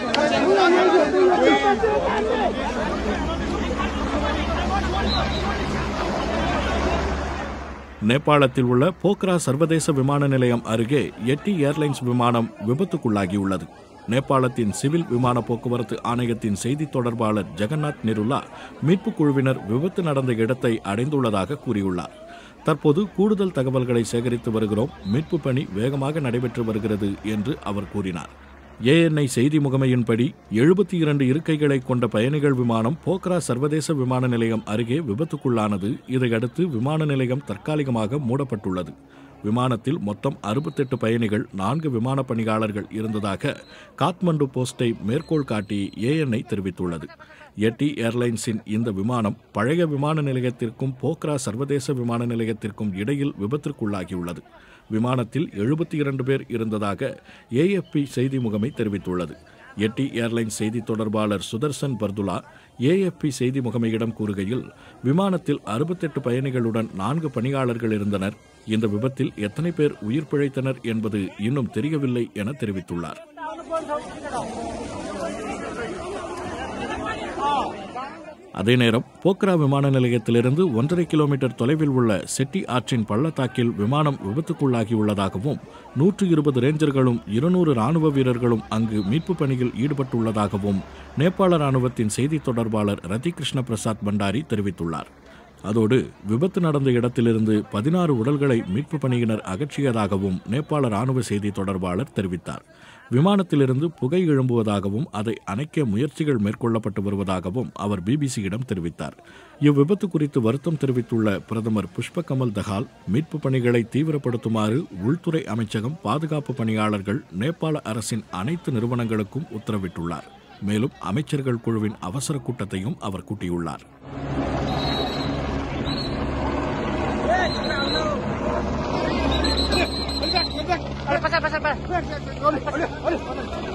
நேபாளத்தில் உள்ள போக்ரா சர்வதேச விமான நிலையம் அருகே எட்டி ஏர்லைன்ஸ் விமானம் விபத்துக்குள்ளாகியுள்ளது நேபாளத்தின் சிவில் விமான போக்குவரத்து ஆணையத்தின் செய்தி தொடர்பாளர் ஜெகநாத் நிருலா மீட்புக் குழுவினர் விபத்து நடந்த இடத்தை அடைந்துள்ளதாக கூறியுள்ளார் தற்போது கூடுதல் தகவல்களை சேகரித்து வருகிறோம் மீட்பு பணி வேகமாக நடைபெற்று வருகிறது என்று அவர் கூறினார் ஏஎன்ஐ செய்தி முகமையின்படி எழுபத்தி இரண்டு இருக்கைகளை கொண்ட பயணிகள் விமானம் போக்ரா சர்வதேச விமான நிலையம் அருகே விபத்துக்குள்ளானது இதையடுத்து விமான நிலையம் தற்காலிகமாக மூடப்பட்டுள்ளது விமானத்தில் மொத்தம் அறுபத்தெட்டு பயணிகள் நான்கு விமான பணியாளர்கள் இருந்ததாக காத்மண்டு போஸ்டை மேற்கோள் காட்டி ஏஎன்ஐ தெரிவித்துள்ளது எட்டி ஏர்லைன்ஸின் இந்த விமானம் பழைய விமான நிலையத்திற்கும் போக்ரா சர்வதேச விமான நிலையத்திற்கும் இடையில் விபத்திற்குள்ளாகியுள்ளது விமானத்தில் எழுபத்தி இரண்டு பேர் இருந்ததாக ஏஎஃப்பி செய்தி முகமை தெரிவித்துள்ளது எட்டி ஏர்லைன்ஸ் செய்தி தொடர்பாளர் சுதர்சன் பர்துலா ஏஎஃப்பி செய்தி முகமையிடம் கூறுகையில் விமானத்தில் அறுபத்தெட்டு பயணிகளுடன் நான்கு பணியாளர்கள் இருந்தனர் இந்த விபத்தில் எத்தனை பேர் உயிர் பிழைத்தனர் என்பது இன்னும் தெரியவில்லை என தெரிவித்துள்ளார் அதே நேரம் போக்ரா விமான நிலையத்திலிருந்து ஒன்றரை கிலோமீட்டர் தொலைவில் உள்ள செட்டி ஆற்றின் பள்ளத்தாக்கில் விமானம் விபத்துக்குள்ளாகியுள்ளதாகவும் நூற்று இருபது ரேஞ்சர்களும் இருநூறு ராணுவ வீரர்களும் அங்கு மீட்பு பணியில் ஈடுபட்டுள்ளதாகவும் நேபாள ராணுவத்தின் செய்தி தொடர்பாளர் ரதிகிருஷ்ண பிரசாத் பண்டாரி தெரிவித்துள்ளார் அதோடு விபத்து நடந்த இடத்திலிருந்து பதினாறு உடல்களை மீட்பு பணியினர் அகற்றியதாகவும் நேபாள ராணுவ செய்தி தொடர்பாளர் தெரிவித்தார் விமானத்திலிருந்து புகை எழும்புவதாகவும் அதை அணைக்க முயற்சிகள் மேற்கொள்ளப்பட்டு வருவதாகவும் அவர் பிபிசியிடம் தெரிவித்தார் இவ்விபத்து குறித்து வருத்தம் தெரிவித்துள்ள பிரதமர் புஷ்ப கமல் தஹால் மீட்பு பணிகளை தீவிரப்படுத்துமாறு உள்துறை அமைச்சகம் பாதுகாப்பு பணியாளர்கள் நேபாள அரசின் அனைத்து நிறுவனங்களுக்கும் உத்தரவிட்டுள்ளார் மேலும் அமைச்சர்கள் குழுவின் அவசர கூட்டத்தையும் அவர் கூட்டியுள்ளார் Pasar, pasar, pasar.